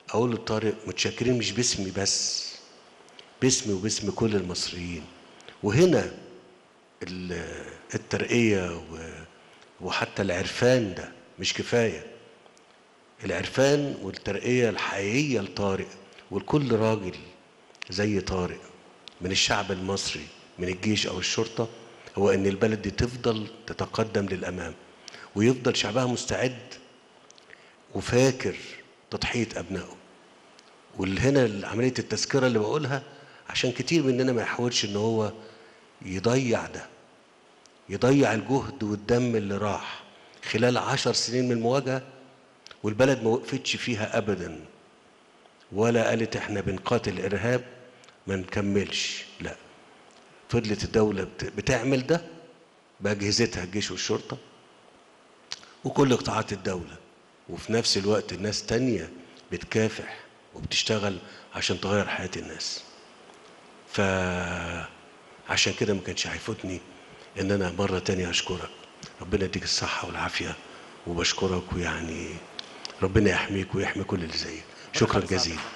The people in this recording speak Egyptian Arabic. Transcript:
اقول لطارق متشكرين مش باسمي بس باسمي وباسم كل المصريين وهنا ال- الترقيه و- وحتى العرفان ده مش كفايه العرفان والترقيه الحقيقيه لطارق ولكل راجل زي طارق من الشعب المصري من الجيش او الشرطه هو ان البلد دي تفضل تتقدم للامام ويفضل شعبها مستعد وفاكر تضحيه ابنائه والهنا عمليه التذكره اللي بقولها عشان كتير مننا ما يحاولش ان هو يضيع ده يضيع الجهد والدم اللي راح خلال عشر سنين من المواجهه والبلد ما وقفتش فيها ابدا ولا قالت احنا بنقاتل الارهاب ما نكملش لا فضلت الدوله بت- بتعمل ده باجهزتها الجيش والشرطه وكل قطاعات الدوله وفي نفس الوقت الناس تانية بتكافح وبتشتغل عشان تغير حياه الناس فعشان كده ما كانش هيفوتني ان انا مره تانية اشكرك ربنا يديك الصحه والعافيه وبشكرك ويعني ربنا يحميك ويحمي كل اللي زيك شكرا جزيلا